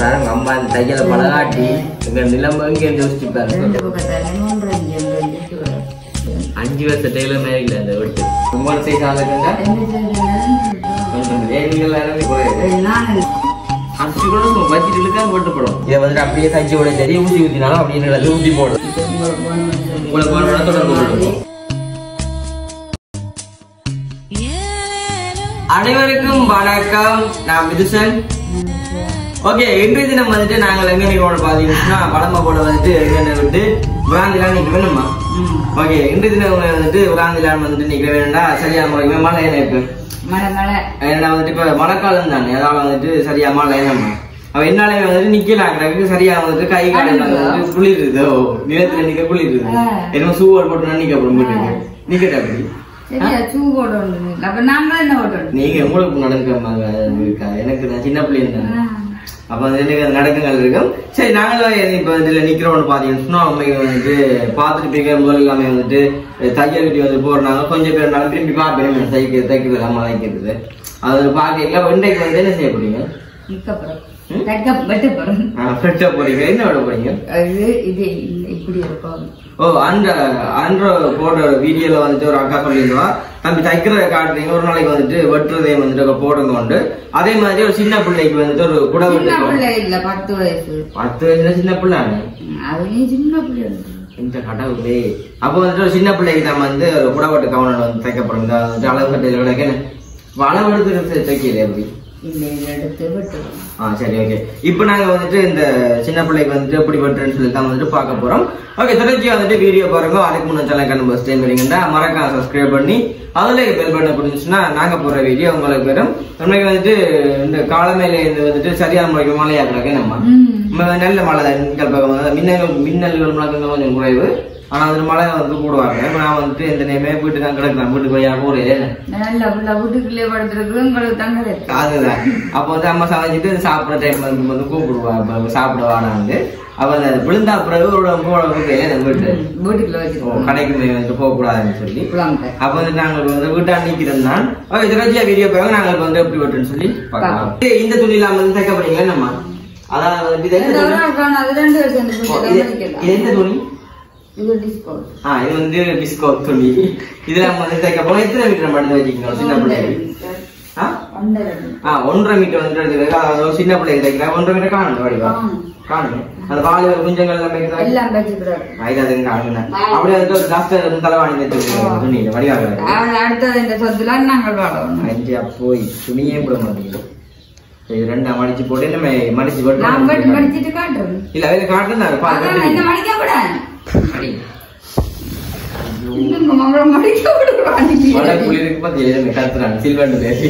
பாருங்க அம்மா இந்த தையலை பழகாட்டி எங்க நிலைமை எங்க யோசிச்சு பாருங்க ரெண்டு பக்கத்தாலையும் ஒன்று அஞ்சு அஞ்சு அஞ்சு இருக்குது. அஞ்சு வருஷம் டெய்லர் மாதிரி இல்லை அந்த வீட்டு உங்களோட சைஸ் ஆளுக்குங்க ரெண்டு சைடுல ஏன் நீங்க எல்லாரும் குறையுது நான் அஞ்சு கூட நம்ம பட்ஜெட் இழுக்க போட்டுப்படும் இதை வந்துட்டு அப்படியே தைச்சு விட சரி ஊசி ஊத்தினாலும் அப்படியே நல்லது ஊசி போடும் உங்களுக்கு போன மாதிரி உங்களுக்கு வேணும்னா தொடர்பு கொள்ளுங்க. அனைவருக்கும் வணக்கம் நான் மிதுசன் ஓகே இன்றைய தினம் வந்துட்டு நாங்கள் எங்க நிற்கிறோம் பாத்தீங்கன்னா பழமை போல வந்துட்டு எங்க விட்டு விராந்திலான் நிக்க வேணுமா ஓகே இன்றைய தினம் வந்துட்டு விராந்திலான் வந்துட்டு நிக்க வேணும்னா சரியா முறையுமே மழை இருக்கு மழை மழை ஏன்னா வந்துட்டு இப்ப மழைக்காலம் தானே அதால வந்துட்டு சரியா மழை நம்ம அவ என்னாலே வந்துட்டு நிக்கலாம் கிடக்கு சரியா வந்துட்டு கை காலம் வந்துட்டு குளிருது ஓ நிலத்துல நிக்க குளிருது ஆ. என்ன சூவல் போட்டு நிக்க அப்புறம் வீட்டுக்கு நிக்கட்டா அப்படி சரியா சூ போட ஒன்று அப்ப நாங்களும் என்ன போட்டோம் நீங்க உங்களுக்கு நடக்க இருக்கா எனக்கு நான் சின்ன பிள்ளை இருந்தேன் அப்ப வந்து எனக்கு அது நடக்குங்கள் இருக்கும் சரி நாங்களும் இப்ப இதுல நிக்கிறோம்னு பாத்தீங்கன்னா சும்மா உண்மைக்கு வந்துட்டு பாத்துட்டு போய் முதல் எல்லாமே வந்துட்டு தையல் வீட்டு வந்து போடுறாங்க கொஞ்சம் பேர் நாளும் திரும்பி பார்ப்பேன் தைக்க தைக்கிறது இல்லாம தைக்கிறது அது பாக்க இன்றைக்கு வந்து என்ன செய்ய போறீங்க நிக்கப்பறம் தைக்க வெட்ட போறோம் ஃப்ரெஷ்ஷா போறீங்க என்ன விட போறீங்க அது இது இப்படி இருக்கும் ஓ அந்த அன்ற போடுற வீடியோல வந்துட்டு ஒரு அக்கா சொல்லியிருந்தா தம்பி தைக்கிறத காட்டுறீங்க ஒரு நாளைக்கு வந்துட்டு வெட்டுறதையும் வந்துட்டு போடுங்க உண்டு அதே மாதிரி ஒரு சின்ன பிள்ளைக்கு வந்துட்டு ஒரு குடை சின்ன வெட்டு பிள்ளை இல்ல பத்து வயசு பத்து வயசுல சின்ன பிள்ளை அதுலயும் சின்ன பிள்ளை இருக்கு. இந்த கடவுளே அப்போ வந்துட்டு ஒரு சின்ன பிள்ளைக்கு நம்ம வந்து ஒரு குடவட்டு கவனம் வந்து தைக்கப்படுங்க இந்த வந்துட்டு அளவு கட்டையில கிடக்கு இப்ப அளவு எடுத்து தைக்கல எப்படி இல்ல இதை எடுத்து வெட்டுவோம் ஆ சரி ஓகே இப்போ நாங்க வந்துட்டு இந்த சின்ன பிள்ளைக்கு வந்துட்டு எப்படி பண்றேன்னு சொல்லி தான் வந்துட்டு பார்க்க போறோம் ஓகே தொடர்ச்சியா வந்துட்டு வீடியோ பாருங்க அதுக்கு முன்னாடி சேனல் நம்ம ஃபர்ஸ்ட் டைம் வரீங்கன்னா மறக்காம சப்ஸ்கிரைப் பண்ணி அதுல பெல் பட்டன் பிடிச்சுன்னா நாங்க போடுற வீடியோ உங்களுக்கு வரும் உண்மைக்கு வந்துட்டு இந்த காலமேல இருந்து வந்துட்டு சரியான முறைக்கு மழையா கிடக்கு நம்ம ம். நம்ம நல்ல மழை தான் மின்னல் பக்கம் வந்து மின்னல் மின்னல்கள் முழக்கங்கள் கொஞ்சம் குறைவு ஆனா அந்த மழை வந்து கூடுவாங்க இப்ப நான் வந்துட்டு இந்த நேமே வீட்டுக்கு தான் கிடக்கிறேன் வீட்டுக்கு போய் போறேன் நல்ல புள்ள வீட்டுக்குள்ளே படுத்துருக்கு உங்களுக்கு தங்க இருக்கு அதுதான் அப்போ வந்து அம்மா சமைச்சிட்டு சாப்பிட்ற டைம் வந்து வந்து கூப்பிடுவா அப்ப சாப்பிட வாடான்னு அப்ப அந்த விழுந்தா பிறகு ஒரு போட வீட்டுல நம்ம வீட்டு வீட்டுக்குள்ள ஓ, வச்சிருக்கோம் கடைக்கு போய் வந்து போக கூடாதுன்னு சொல்லி புலாங்க அப்ப வந்து நாங்கள் வந்து வீட்டா நிக்கிறோம் தான் ஓகே தொடர்ச்சியா வீடியோ போய் நாங்கள் இப்ப வந்து எப்படி வெட்டுன்னு சொல்லி பார்க்கலாம் ஏய், இந்த துணி இல்லாம வந்து தைக்க போறீங்களா நம்ம அதான் வந்து இது என்ன துணி? அது ரெண்டு வருஷம் இந்த ஓ, புள்ள இது கவனிக்கலாம். இது எந்த துணி இது டிஸ்கோ ஆ இது வந்து பிஸ்கோ துணி இதுல நம்ம வந்து தைக்க போறோம் எத்தனை மீட்டர் நம்ம எடுத்து வச்சுக்கணும் சின்ன பிள்ளைக்கு ஆ ஒன்றரை ஆ ஒன்றரை மீட்டர் வந்துட்டு எடுத்துக்கிறது அதாவது ஒரு சின்ன பிள்ளைக்கு தைக்கிறேன் ஒன்றரை மீட்டர் காணும் வடிவா காணும். காணும் அந்த வாழை குஞ்சங்கள் எல்லாமே இருக்குதா? எல்லாம் வச்சுக்கிறாரு ஆ, இது அதுங்க காணுங்க அப்படியே வந்து ஒரு டாக்டர் தலைவாணி தைச்சிருக்கோம் துணியில வடிவாக அவன் அடுத்தது இந்த சொத்துல நாங்கள் வாழணும் அஞ்சு போய் துணியே போட மாட்டேங்குது இது ரெண்டா மடிச்சு போட்டு நம்ம மடிச்சு போட்டு நான் பட்டு படிச்சுட்டு காட்டுறேன் இல்ல அதுல காட்டுறேன் அதான் என்ன பாத்து மடிக்க கூட இல்லைங்க மகளை மடிக்க மழை விடுறான் குளிருக்கு பார்த்து எழுதுங்க கத்துறாங்க சில்வண்டு பேசி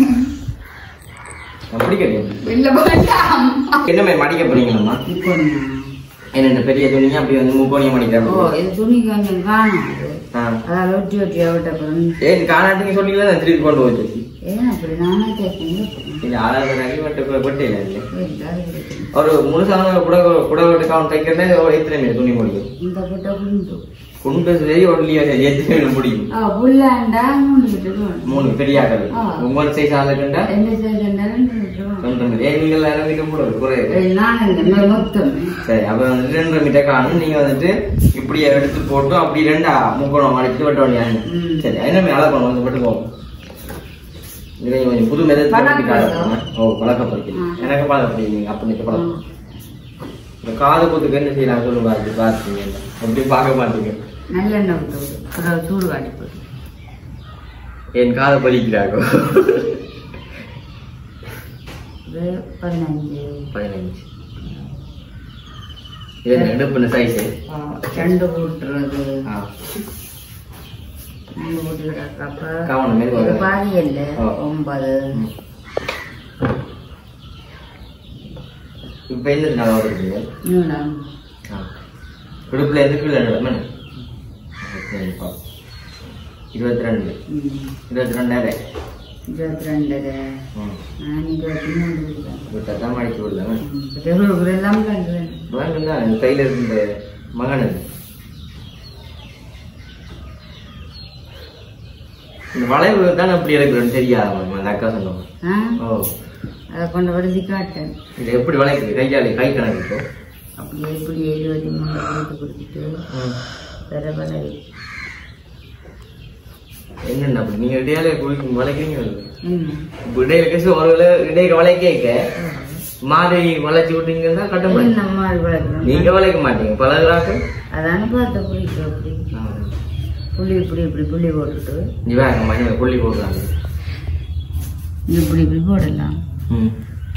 அப்படி கிடையாது இல்ல வேண்டாம் என்னமே மடிக்க போறீங்களா இப்போ என்ன பெரிய துணிங்க அப்படி வந்து முக்கோணியம் ஓ மடிக்கிறாங்க இது துணி கொஞ்சம் காணும் ஆ. அதாவது ஒட்டி ஒட்டி விட்ட அப்புறம் ஏய் இது காணாட்டுங்க சொன்னீங்களா நான் திருப்பி கொண்டு வச்சு ஏன் அப்படி நானே கேட்பேன் இது ஆளாத நகை மட்டும் கொட்டே இல்லை எல்லாரும் இருக்கு. ஒரு முழுசான குட குட வெட்டு கவுன் தைக்கிறதே ஒரு எத்தனை மீட்டர் துணி முடியும் இந்த புட்ட குண்டு குண்டு சரி ஒன்லி எத்தனை மீட்டர் முடியும் ஆ புல்லாண்டா மூணு லிட்டர் வேணும் மூணு பெரிய ஆக்கள் ஆ. உங்களோட சைஸ் ஆளுக்குண்டா ரெண்டு சைடு ரெண்டு ரெண்டு லிட்டர் வேணும் ரெண்டு மீட்டர் ஏன் நீங்கள் இறங்கிக்க முடியாது குறையுது ஏய், நான் இந்த மொத்தம் சரி அப்ப வந்து ரெண்டு மீட்டர் காணும் நீங்க வந்துட்டு இப்படி எடுத்து போட்டு அப்படி ரெண்டா முக்கோணம் அடிச்சுட்டு வெட்ட வேண்டியது ம். சரி என்ன மேல பண்ணுவோம் வந்து மட்டும் போகும் இது கொஞ்சம் புது மெதட் பழக்கம். ஓ பழக்கப்படுத்தி ஆ. எனக்கு பழக்கப்படுத்தி அப்ப நீங்க பழக்கம் இந்த காது குத்துக்கு என்ன செய்யலாம் சொல்லுங்க அது பாத்தீங்க அப்படி பார்க்க மாட்டீங்க நல்லெண்ணெய் விட்டு விடு. அதாவது சூடு காட்டி போடு என் காதை பறிக்கிறாங்க இது பதினஞ்சு பதினஞ்சு இது நெடுப்புன சைஸ் ஆ, ரெண்டு கூட்டுறது ஆ மூணு கூட்டுறது அப்ப கவனம் மெதுவா. இது பாதி இல்ல ஆ. ஒன்பது ம். இப்ப எந்த நல்லா வருது நீளம் இடுப்புல இருந்து கீழே நடமே இருபத்தி ரெண்டு ம், இருபத்தி ரெண்டாயிரம் இருபத்தி ரெண்டு நான் இருபத்தி மூணு இருக்கேன். விட்டதான் மடிச்சு விடலாம் ம், பெரியவர்களுக்கு எல்லாம் கண்டுவேன் வேணும் தான் இந்த கையில இருந்த மகனுக்கு இந்த வளைவு தான் அப்படி எடுக்கிறோன்னு தெரியாது அந்த அக்கா சொன்னோம் ஆ ஓ அதை கொண்டு வருதி காட்டேன் இது எப்படி வளைக்குது கையாளி கை கணக்கு இப்போ அப்படியே இப்படி எழுபத்தி மூணு கொடுத்து கொடுத்துட்டு வேற வளரி என்னென்ன அப்படி நீங்க இடையால குளிக்கும் வளைக்கிறீங்க என்ன இப்போ இடையில கசி ஒரு வேளை இடையில வளைக்க மாறி வளைச்சு விட்டீங்கன்னா கட்ட மாட்டீங்க நம்ம வளர்க்கணும் நீங்க வளைக்க மாட்டீங்க பழகுறாக்க அதான பார்த்த புளிக்கு அப்படி புள்ளி இப்படி இப்படி புள்ளி போட்டுட்டு இவன் மணி புள்ளி போடுறாங்க இப்படி இப்படி போடலாம் ம்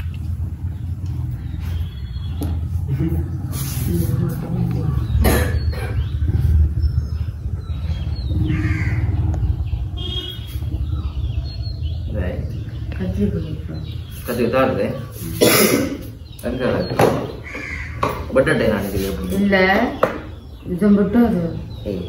ரைட் கத்திரி பிடிக்கும் கற்றுக்கு தாருது அங்கே பட்டாட்டை நான் இது எப்படி இல்ல இது மட்டும் அது ஏய்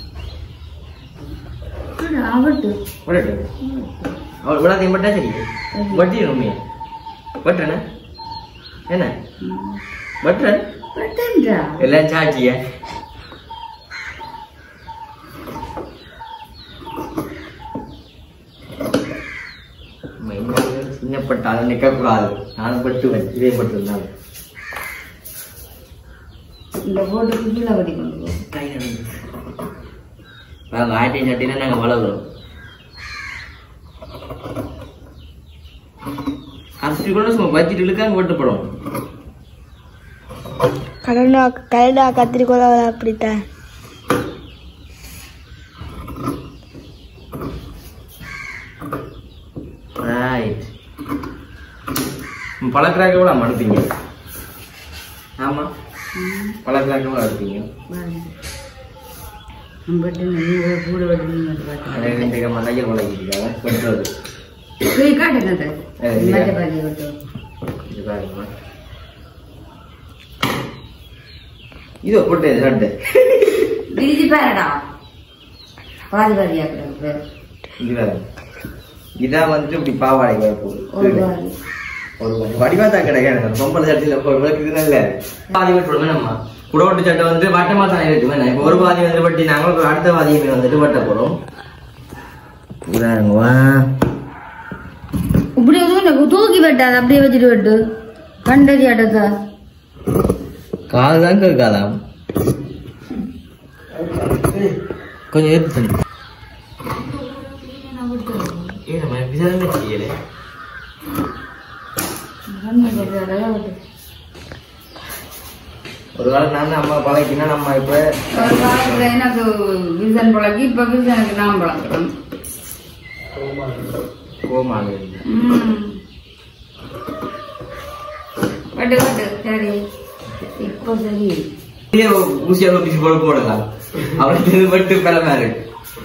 அட, ஆகட்டு பட்டாட்டை அவள் விடாதையும் பட்டா சரி வட்டி உண்மையா பட்டன என்ன பட்டன் பட்டன்றா எல்லாம் சாட்சிய சின்ன பட்டாலும் நிக்க கூடாது நான் பட்டுவேன் இதே பட்டு இருந்தாலும் இந்த போட்டுக்கு கீழே வடி கொண்டு போ நாங்கள் ஆயிரத்தி சட்டினா நாங்கள் வளர்க்குறோம் கஷ்டி கூட சும்மா பட்ஜெட் இழுக்காங்க வெட்டுப்படும் கனடா கனடா கத்திரிக்கோள் அப்படித்தான் ரைட் பழக்கிறாக்க கூட மடுப்பீங்க ஆமா பழக்கிறாக்க கூட அடிப்பீங்க பட்டு நீங்க கூட வெட்டணும் பார்த்தேன் ரெண்டு தையல் பழகிருக்காங்க வெட்டுறது போய் காட்டுங்க ஏய், இல்லையா? மற்ற பாதி விட்டு இது பாருங்க இதோ போட்டு சட்டை விரிச்சு பாருடா பாதி பாதியா கிடக்கு இது வேற இதான் வந்துட்டு இப்படி பாவாடை வர ஒரு போகுது பாதி ஒரு கொஞ்சம் வடிவா தான் கிடையாது பொம்பளை சட்டையில போய் விளக்குதுன்னு இல்ல பாதி வெட்டுறோமே நம்ம குடவட்டு சட்டை வந்து வட்டமா தான் இருக்கு வேணா இப்போ ஒரு பாதி வந்து வெட்டி நாங்களும் இப்ப அடுத்த பாதியுமே வந்துட்டு வெட்ட போறோம் இதாங்க வா இப்படி எதுவும் தூக்கி வெட்டாது அப்படியே வச்சுட்டு வெட்டு கண்டறி அடக்கா காது தான் கேட்காதாம் கொஞ்சம் எடுத்து தண்ணி ஏ நம்ம விசாரணை செய்யல ஒரு காலம் நான் தான் அம்மா பழக்கினா நம்ம இப்ப ஒரு காலத்துல எனக்கு விசன் பழகி இப்ப விசனுக்கு நான் பழக்கிறோம் கோமாங்க வெட்டு வெட்டு சரி இப்போ சரி ஊசியாக பிச்சு போட போடலாம் அவருக்கு இது மட்டும் பலமா இருக்கு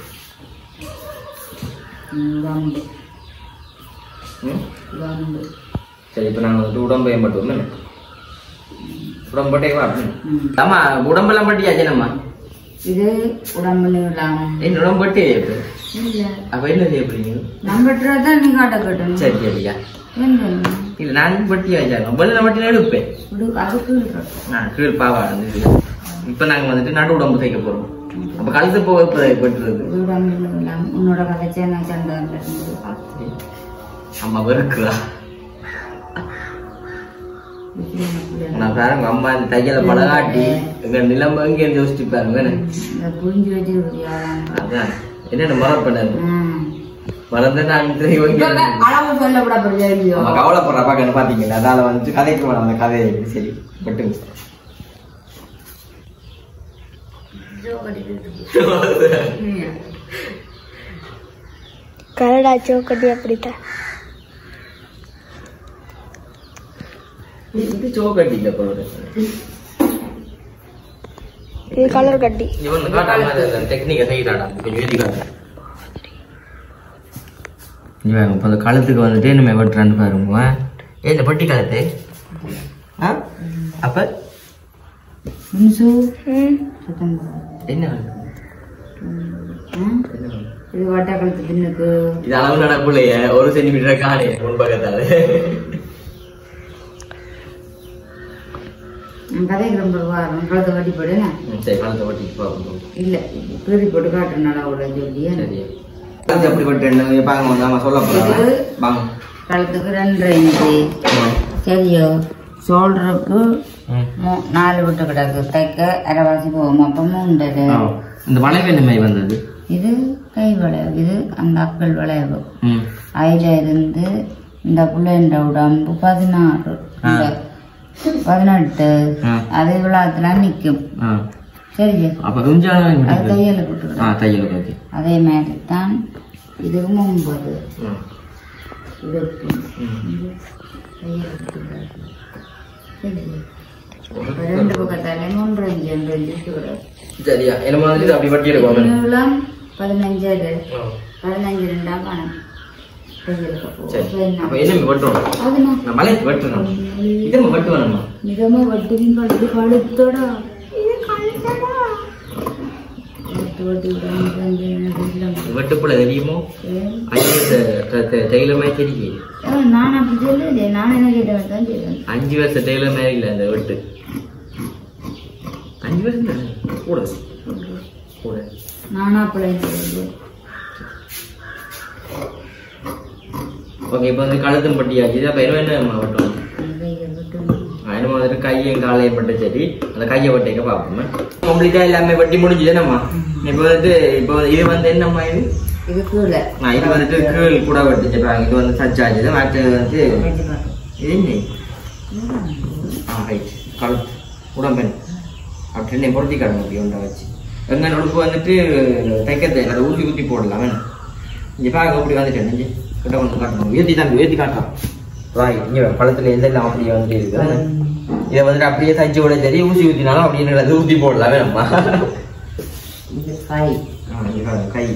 ம், வம்பு ம்? வம்பு சரி இப்ப நாங்க வந்து உடம்பையும் மட்டும் என்ன உடம்பட்டே வா ம். ஆமா உடம்பெல்லாம் பட்டியாச்சு நம்ம இது உடம்பு நீளம் என்ன உடம்பு பட்டி இப்ப இல்ல அப்ப என்ன செய்ய போறீங்க நம்பட்டுறதான் நீ காட்ட கட்டணும் சரி சரியா என்ன இல்ல நான் பட்டி ஆச்சாங்க வெள்ள பட்டி எடுப்பேன் விடு, அதுக்கு இருக்கட்டும். நான் கீழ் பாவா இருந்தது இப்ப நாங்க வந்துட்டு நடு உடம்பு தைக்க போறோம் அப்ப கழுத்து போக இப்ப பட்டுறது இது உடம்பு நீளம் உன்னோட கதைச்சே நான் சண்டை இருந்தது அம்மா வெறுக்குதா நான் பாருங்க அம்மா இந்த தையல பழகாட்டி எங்க நிலம் எங்க யோசிச்சு பாருங்க என்ன? இந்த புரிஞ்சு வச்சிருக்கிறியா அதான் என்னென்ன மரம் பண்ணது ம். மறந்து நான் தெரியும் இங்க இப்ப அளவு சொல்லப்படப்படுதா இல்லையோ நம்ம கவலைப்படுற பாக்க பாத்தீங்களா அதால வந்து கதைக்கு வேணாம் அந்த கதையை சரி பட்டுங்க ம். கனடா சோக்கட்டி அப்படித்தான் இது சோக்கட்டி இல்ல போல இது கலர் கட்டி இவன் காட்டாம அந்த டெக்னிக்கை செய்யறாடா கொஞ்சம் எழுதி காட்டுறேன் இவன் இப்போ அந்த கழுத்துக்கு வந்துட்டு நம்ம வெட்டுறான்னு பாருங்க ஏ இந்த பட்டி கழுத்து ஆ அப்ப மின்சு ம் சுத்தம் பண்ணு. என்ன ம்? இது வட்ட கழுத்து பின்னுக்கு இது அளவு நடப்புலைய ஒரு சென்டிமீட்டர் காணே முன்பக்கத்தால உன் கதைக்கு ரொம்ப வாரம் கழுத்தை வட்டி போடு என்ன? ம், சரி கழுத்தை வட்டி பார்ப்போம் இல்ல கீறி போட்டு காட்டுறனால அவ்வளோ சொல்லி சரி கழுத்து எப்படி வெட்டுறேன்னு பாங்க வந்து நம்ம சொல்ல போறாங்க இது- வாங்க கழுத்துக்கு ரெண்டு இன்ச்சு சரியோ ஷோல்டருக்கு மூ- நாலு விட்டு கிடக்கு தைக்க அரைவாசி போகும் அப்போ மூண்டது ஆ. இந்த வளைவு என்ன மாதிரி வந்தது இது கை வளைவு இது அந்த அக்கள் வளைவு ம் அதில் இருந்து இந்த புள்ளைன்ற உடம்பு பதினாறு இந்த பதினெட்டு ஆ. அது விழாத்துல நிற்கும் ஆ சரியா அப்ப கொஞ்சம் அது தையல் போட்டுக்கிடும் ஆ தையல் ஓகே அதே மாதிரி தான் இதுக்கு முன்பது ம் இதற்கு இது தையல் போட்டுக்கிடாது. சரியா? இப்ப ரெண்டு பக்கத்தாலே மூன்று அஞ்சு ரெண்டு அஞ்சு விட்டுக்கிடாது. சரியா என்ன மாதிரி அப்படி வட்டி எடுக்கணும் நீளம் பதினஞ்சு அது பதினஞ்சு ரெண்டாம் கணக்கு தையலுக்கு போ. சரி அப்ப என்ன? அப்ப என்ன வெட்டுறோம் அதுனா நான் மலை வெட்டணும் இது வெட்டு வேணுமா மிதமா வட்டியும் கழுத்து கழுத்தோட இது கழுத்தோட வட்டி வட்டி விடாம செஞ்சு எனக்கு இல்லை. வெட்டுப்புல தெரியுமோ ஏன்? அஞ்சு டெய்லர் மாதிரி தெரியுது ஏ, நான் அப்படி சொல்லலையே நான் என்ன கேட்டவன் தான் செய்வேன் அஞ்சு வருஷம் டெய்லர் மாதிரி இல்லை அந்த வெட்டு அஞ்சு வருஷம் தானே கூட கூட நானா அப்பளை சொல்லுவேன் ஓகே இப்போ வந்து கழுத்தும் பட்டியாச்சு அப்போ என்ன என்ன வெட்டணும் என்ன மாதிரி கையும் காலையும் பட்டு சரி அந்த கையை வெட்டிக்க பார்ப்போமே கம்ப்ளீட்டா எல்லாமே வெட்டி முடிஞ்சுது என்னம்மா இப்போ வந்து இப்போ இது வந்து என்னம்மா இது இது கீழே ஆ, இது வந்துட்டு கீழ் கூட வெட்டுச்சு பாருங்க இது வந்து சச்சாச்சு மற்றது வந்து வச்சு பாரு. இது என்ன ஆ ரைட் கழுத்து உடம்பெண் அப்படி என்ன பொருத்தி கடமை அப்படி ஒன்றை வச்சு எங்க உடுப்பு வந்துட்டு தைக்கிறது அதை ஊற்றி ஊற்றி போடலாம் வேணும் இங்கே பார்க்க அப்படி வந்துட்டேன் நெஞ்சு கிட்ட கொண்டு காட்டணும் உயர்த்தி தான் உயர்த்தி காட்டுறான் ராய் இங்கே பழத்தில் எந்தெல்லாம் அப்படியே வந்துட்டு இருக்கு இதை வந்துட்டு அப்படியே தைச்சு விட சரி ஊசி ஊற்றினாலும் அப்படியே அது ஊற்றி போடலாம் வேணும்மா இது கை ஆ, இங்க பாருங்க, கை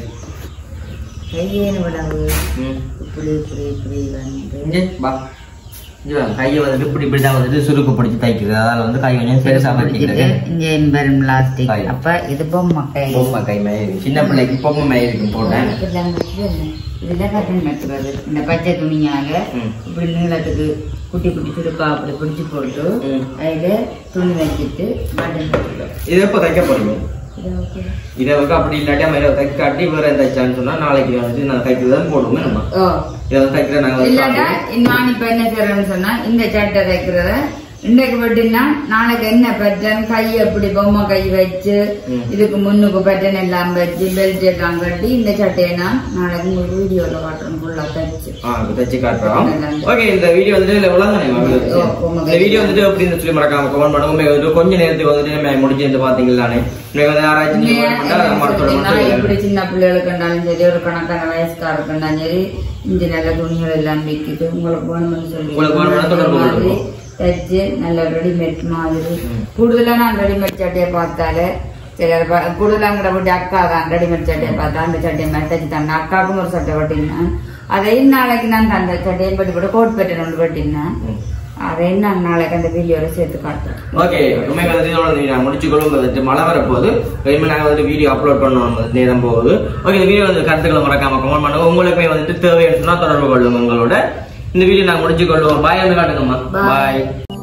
கையே விடவு ம் இப்படி இப்படி இப்படி வந்து இங்கே வா இங்கே வாங்க. கையை வந்துட்டு இப்படி இப்படி தான் வந்துட்டு சுருக்கு பிடிச்சி தைக்கிறது அதால வந்து கை கொஞ்சம் பெருசாக பிடிச்சிட்டு வச்சுக்கிறது இங்க என்பரும் பிளாஸ்டிக் கை. அப்ப இது பொம்மை கை பொம்மை கை மாதிரி இருக்கு சின்ன பிள்ளைக்கு பொம்மை மாதிரி இருக்கும் போட்டேன் இதெல்லாம் வச்சு இதுல கட்டன் நட்டுறது இந்த பச்சை துணியால ம். இப்படி நீளத்துக்கு குட்டி குட்டி சுருக்கா அப்படி பிடிச்சு போட்டு ம். அதுல துணி வச்சுட்டு பட்டன் நட்டுறது இது எப்போ தைக்க போறீங்க இது ஓகே இதை வந்து அப்படி இல்லாட்டி மேலே தைக்க காட்டி வேற எந்த தைச்சான்னு சொன்னா நாளைக்கு வந்து நான் தைக்கிறது தான் போடுவோம் நம்ம ஓ இதை வந்து தைக்கிற நாங்கள் வந்து இல்லாட்டா நான் இப்ப என்ன செய்யறேன்னு சொன்னா இந்த சட்டை தைக்கிறத இன்றைக்கு பட்டினா நாளைக்கு என்ன பட்டன் கை அப்படி பொம்மை கை வச்சு ம். இதுக்கு முன்னுக்கு பட்டன் எல்லாம் வச்சு பெல்ட் எல்லாம் கட்டி இந்த சட்டையை நான் நாளைக்கு உங்களுக்கு வீடியோல காட்டுறேன் ஃபுல்லா தைச்சு ஆ இப்போ தைச்சு காட்டுறோம் நல்லா. ஓகே இந்த வீடியோ வந்து இல்லை உலகம் ஓ, உங்க இந்த வீடியோ வந்துட்டு அப்படின்னு சொல்லி மறக்காம கமெண்ட் பண்ணுங்க உங்களுக்கு வந்து கொஞ்ச நேரத்துக்கு வந்துட்டு நம்ம முடிஞ்சு வந்து பாத்தீங்களானே இன்னைக்கு வந்து ஆராய்ச்சி நீங்க comment பண்ணா அதை மறந்துட நான் மட்டும் இப்படி இல்லை. சின்ன பிள்ளைகளுக்கு இருந்தாலும் சரி ஒரு கணக்கான வயசுக்காருக்கு இருந்தாலும் சரி இந்த நல்ல துணிகள் எல்லாம் விற்கிது உங்களுக்கு வேணும்னு சொல்லி உங்களுக்கு வேணும்னா தொடர்பு மாதிரி கொள்ளுங்க. தைச்சு நல்ல ரெடிமேட் மாதிரி ம். கூடுதலா நான் ரெடிமேட் சட்டையை பார்த்தாலே சரி அதை பா- கூடுதலா அங்கிட்ட போட்டு அக்கா தான் ரெடிமேட் சட்டையை பார்த்தா அந்த சட்டையை மாதிரி தைச்சு தந்தேன் அக்காவுக்கும் ஒரு சட்டை வெட்டினேன் அதை நாளைக்கு நான் அந்த சட்டையை பட்டி போட்டு கோட் பேட்டர் ஒன்று வெட்டினேன் ம். அதை நான் நாளைக்கு அந்த வீடியோல சேர்த்து காட்டுறேன் ஓகே உண்மைக்கு வந்து இதோட வந்து நான் முடிச்சுக்கொள்ளும் வந்துட்டு மழை வரப்போகுது இனிமேல் நாங்கள் வந்து வீடியோ அப்லோட் பண்ணணும் வந்து நேரம் போகுது ஓகே இந்த வீடியோ வந்து கருத்துக்களை மறக்காம கமெண்ட் பண்ணுங்க உங்களுக்குமே வந்துட்டு தேவைன்னு சொன்னா தொடர்பு கொள்ளுங்க உங்களோட இந்த வீடியோ நாங்கள் முடிச்சுக்கொள்ளுவோம் பாய் வந்து காட்டுங்கம்மா Bye. பாய்